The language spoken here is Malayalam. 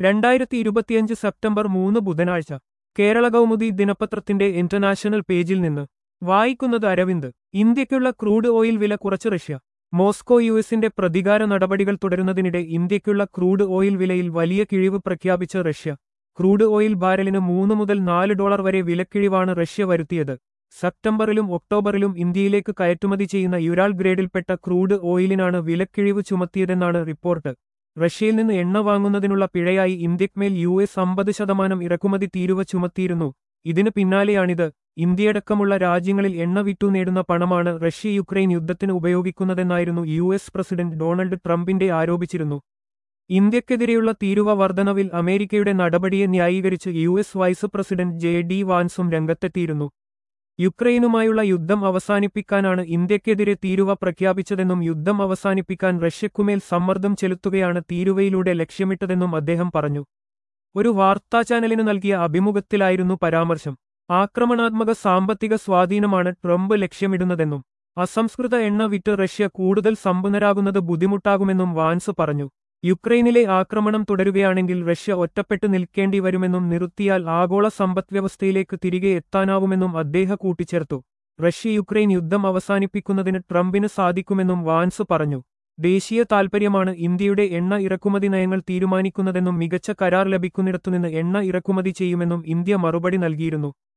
രണ്ടായിരത്തി ഇരുപത്തിയഞ്ച് സെപ്റ്റംബർ മൂന്ന് ബുധനാഴ്ച കേരള കൗമുദി ദിനപത്രത്തിന്റെ ഇന്റർനാഷണൽ പേജിൽ നിന്ന് വായിക്കുന്നത് അരവിന്ദ് ഇന്ത്യയ്ക്കുള്ള ക്രൂഡ് ഓയിൽ വില കുറച്ച് റഷ്യ മോസ്കോ യു എസിന്റെ പ്രതികാര നടപടികൾ തുടരുന്നതിനിടെ ഇന്ത്യയ്ക്കുള്ള ക്രൂഡ് ഓയിൽ വിലയിൽ വലിയ കിഴിവ് പ്രഖ്യാപിച്ച റഷ്യ ക്രൂഡ് ഓയിൽ ബാരലിന് മൂന്ന് മുതൽ നാല് ഡോളർ വരെ വിലക്കിഴിവാണ് റഷ്യ വരുത്തിയത് സെപ്റ്റംബറിലും ഒക്ടോബറിലും ഇന്ത്യയിലേക്ക് കയറ്റുമതി ചെയ്യുന്ന യുരാൾ ഗ്രേഡിൽപ്പെട്ട ക്രൂഡ് ഓയിലിനാണ് വിലക്കിഴിവ് ചുമത്തിയതെന്നാണ് റിപ്പോർട്ട് റഷ്യയിൽ നിന്ന് എണ്ണ വാങ്ങുന്നതിനുള്ള പിഴയായി ഇന്ത്യക്മേൽ യു എസ് അമ്പത് ശതമാനം ഇറക്കുമതി തീരുവ ചുമത്തിയിരുന്നു ഇതിന് പിന്നാലെയാണിത് ഇന്ത്യയടക്കമുള്ള രാജ്യങ്ങളിൽ എണ്ണ വിറ്റു നേടുന്ന പണമാണ് റഷ്യ യുക്രൈൻ യുദ്ധത്തിന് ഉപയോഗിക്കുന്നതെന്നായിരുന്നു യു എസ് പ്രസിഡന്റ് ഡൊണാൾഡ് ട്രംപിന്റെ ആരോപിച്ചിരുന്നു ഇന്ത്യക്കെതിരെയുള്ള തീരുവ വർധനവിൽ അമേരിക്കയുടെ നടപടിയെ ന്യായീകരിച്ച് U S vice president J D വാൻസും രംഗത്തെത്തിയിരുന്നു യുക്രൈനുമായുള്ള യുദ്ധം അവസാനിപ്പിക്കാനാണ് ഇന്ത്യക്കെതിരെ തീരുവ പ്രഖ്യാപിച്ചതെന്നും യുദ്ധം അവസാനിപ്പിക്കാൻ റഷ്യക്കുമേൽ സമ്മർദ്ദം ചെലുത്തുകയാണ് തീരുവയിലൂടെ ലക്ഷ്യമിട്ടതെന്നും അദ്ദേഹം പറഞ്ഞു ഒരു വാർത്താ ചാനലിന് നൽകിയ അഭിമുഖത്തിലായിരുന്നു പരാമർശം ആക്രമണാത്മക സാമ്പത്തിക സ്വാധീനമാണ് ട്രംപ് ലക്ഷ്യമിടുന്നതെന്നും അസംസ്കൃത എണ്ണ വിറ്റ് റഷ്യ കൂടുതൽ സമ്പന്നരാകുന്നത് ബുദ്ധിമുട്ടാകുമെന്നും വാൻസ് പറഞ്ഞു യുക്രൈനിലെ ആക്രമണം തുടരുകയാണെങ്കിൽ റഷ്യ ഒറ്റപ്പെട്ടു നിൽക്കേണ്ടി വരുമെന്നും നിർത്തിയാൽ ആഗോള സമ്പദ്വ്യവസ്ഥയിലേക്ക് തിരികെ എത്താനാവുമെന്നും അദ്ദേഹം കൂട്ടിച്ചേർത്തു റഷ്യ യുക്രൈൻ യുദ്ധം അവസാനിപ്പിക്കുന്നതിന് ട്രംപിന് സാധിക്കുമെന്നും വാൻസ് പറഞ്ഞു ദേശീയ താൽപര്യമാണ് ഇന്ത്യയുടെ എണ്ണ ഇറക്കുമതി നയങ്ങൾ തീരുമാനിക്കുന്നതെന്നും മികച്ച കരാർ ലഭിക്കുന്നിടത്തുനിന്ന് എണ്ണ ഇറക്കുമതി ചെയ്യുമെന്നും ഇന്ത്യ മറുപടി നൽകിയിരുന്നു